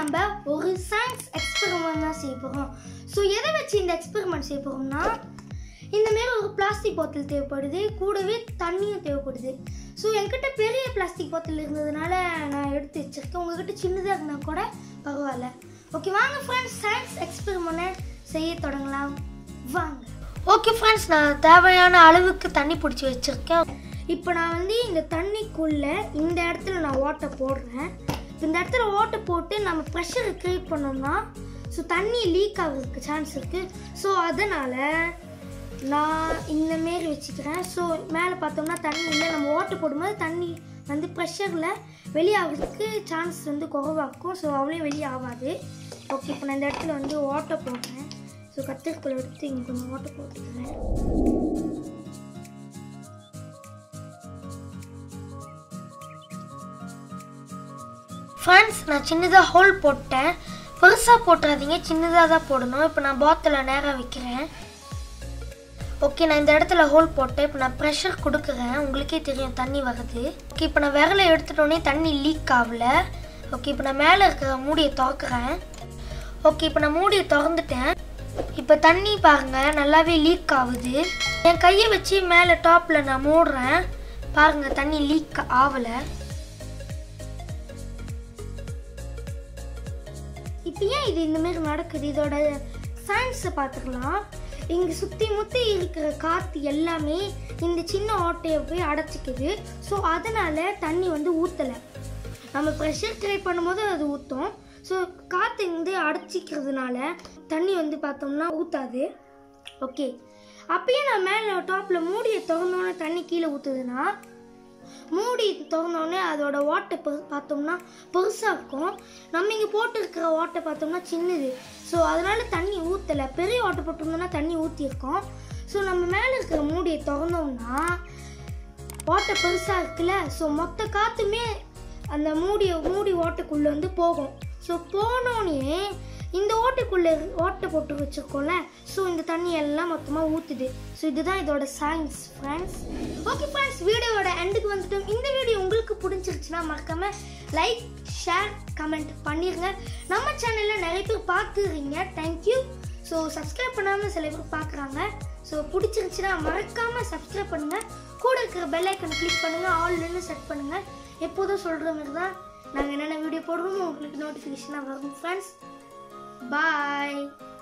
நம்ம ஒரு science experiment தான் செய்ய போகிறோம் ஸோ எதை வச்சு இந்த எக்ஸ்பெரிமெண்ட் செய்ய போகிறோம்னா இந்த மாரி ஒரு பிளாஸ்டிக் பாட்டில் தேவைப்படுது கூடவே தண்ணியும் தேவைப்படுது ஸோ என்கிட்ட பெரிய பிளாஸ்டிக் பாட்டில் இருந்ததுனால நான் எடுத்து வச்சிருக்கேன் உங்ககிட்ட சின்னதாக இருந்தால் கூட பரவாயில்ல ஓகே வாங்க ஃப்ரெண்ட்ஸ் சயின்ஸ் எக்ஸ்பெரிமெண்ட்டை செய்ய தொடங்கலாம் வாங்க ஓகே ஃப்ரெண்ட்ஸ் நான் தேவையான அளவுக்கு தண்ணி பிடிச்சி வச்சுருக்கேன் இப்போ நான் வந்து இந்த தண்ணிக்குள்ளே இந்த இடத்துல நான் ஓட்டை போடுறேன் இப்ப இந்த இடத்துல ஓட்டை போட்டு நம்ம ப்ரெஷரை க்ரியேட் பண்ணோம்னா ஸோ தண்ணி லீக் ஆகிறதுக்கு சான்ஸ் இருக்குது ஸோ அதனால் நான் இந்த மாரி வச்சுக்கிறேன் ஸோ மேலே பார்த்தோம்னா தண்ணி இல்லை நம்ம ஓட்டை போடும்போது தண்ணி வந்து ப்ரெஷரில் வெளியாகிறதுக்கு சான்ஸ் வந்து குறைவாக இருக்கும் ஸோ அவ்வளோ வெளியே ஆகாது ஓகே இப்போ நான் இந்த இடத்துல வந்து ஓட்டை போடுறேன் ஸோ கத்திரிக்கோல் எடுத்து இங்கே கொஞ்சம் ஓட்டை போட்டுக்கிறேன் ஃப்ரெண்ட்ஸ் நான் சின்னதாக ஹோல் போட்டேன் பெருசாக போட்டுறாதீங்க சின்னதாக தான் போடணும் இப்போ நான் பாட்டிலை நேராக வைக்கிறேன் ஓகே நான் இந்த இடத்துல ஹோல் போட்டேன் இப்போ நான் ப்ரெஷர் கொடுக்குறேன் உங்களுக்கே தெரியும் தண்ணி வருது ஓகே இப்போ நான் விரலை எடுத்துட்டோன்னே தண்ணி லீக் ஆகல ஓகே இப்போ நான் மேலே இருக்கிற மூடியை திறக்கிறேன் ஓகே இப்போ நான் மூடியை திறந்துட்டேன் இப்போ தண்ணி பாருங்க நல்லாவே லீக் ஆகுது என் கையை வச்சு மேலே டாப்பில் நான் மூடுறேன் பாருங்க தண்ணி லீக் ஆகலை இப்போ ஏன் இது இந்த மாதிரி நடக்குது இதோட சயின்ஸை பார்த்துக்கலாம் இங்கே சுற்றி முற்றி இருக்கிற காற்று எல்லாமே இந்த சின்ன ஓட்டையை போய் அடைச்சிக்குது ஸோ அதனால் தண்ணி வந்து ஊற்றலை நம்ம ப்ரெஷர் கிரியேட் பண்ணும்போது அது ஊற்றும் ஸோ காற்று வந்து அடைச்சிக்கிறதுனால தண்ணி வந்து பார்த்தோம்னா ஊற்றாது ஓகே அப்பயே நான் மேலே டாப்பில் மூடியை திறந்தோன்னே தண்ணி கீழே ஊற்றுதுன்னா மூடி திறந்தோடனே அதோட ஓட்டை பெரு பார்த்தோம்னா பெருசாக இருக்கும் நம்ம இங்கே போட்டிருக்கிற ஓட்டை பார்த்தோம்னா சின்னது ஸோ அதனால தண்ணி ஊற்றலை பெரிய ஓட்டை போட்டிருந்தோம்னா தண்ணி ஊற்றிருக்கோம் ஸோ நம்ம மேலே இருக்கிற மூடியை திறந்தோம்னா ஓட்டை பெருசாக இருக்குல்ல ஸோ மொத்த காற்றுமே அந்த மூடிய மூடி ஓட்டைக்குள்ளே வந்து போகும் ஸோ போனோடனே இந்த ஓட்டைக்குள்ளே ஓட்டை போட்டு வச்சுருக்கோம்ல ஸோ இந்த தண்ணி எல்லாம் மொத்தமாக ஊற்றுது ஸோ இதுதான் இதோட சயின்ஸ் ஃப்ரெண்ட்ஸ் ஓகே ஃப்ரெண்ட்ஸ் வீடியோவோட எண்டுக்கு வந்துட்டோம் இந்த வீடியோ உங்களுக்கு பிடிச்சிருச்சுன்னா மறக்காம லைக் ஷேர் கமெண்ட் பண்ணிடுங்க நம்ம சேனலில் நிறைய பேர் பார்த்துறீங்க தேங்க்யூ ஸோ சப்ஸ்கிரைப் பண்ணாமல் சில பேர் பார்க்குறாங்க ஸோ பிடிச்சிருந்துச்சுன்னா மறக்காமல் சப்ஸ்கிரைப் பண்ணுங்கள் கூட இருக்கிற பெல் ஐக்கனை கிளிக் பண்ணுங்கள் ஆல்ரெடி செட் பண்ணுங்கள் எப்போதும் சொல்கிற மாதிரி தான் நாங்கள் என்னென்ன வீடியோ போடுவோமோ உங்களுக்கு நோட்டிஃபிகேஷனாக வரும் ஃப்ரெண்ட்ஸ் பாய்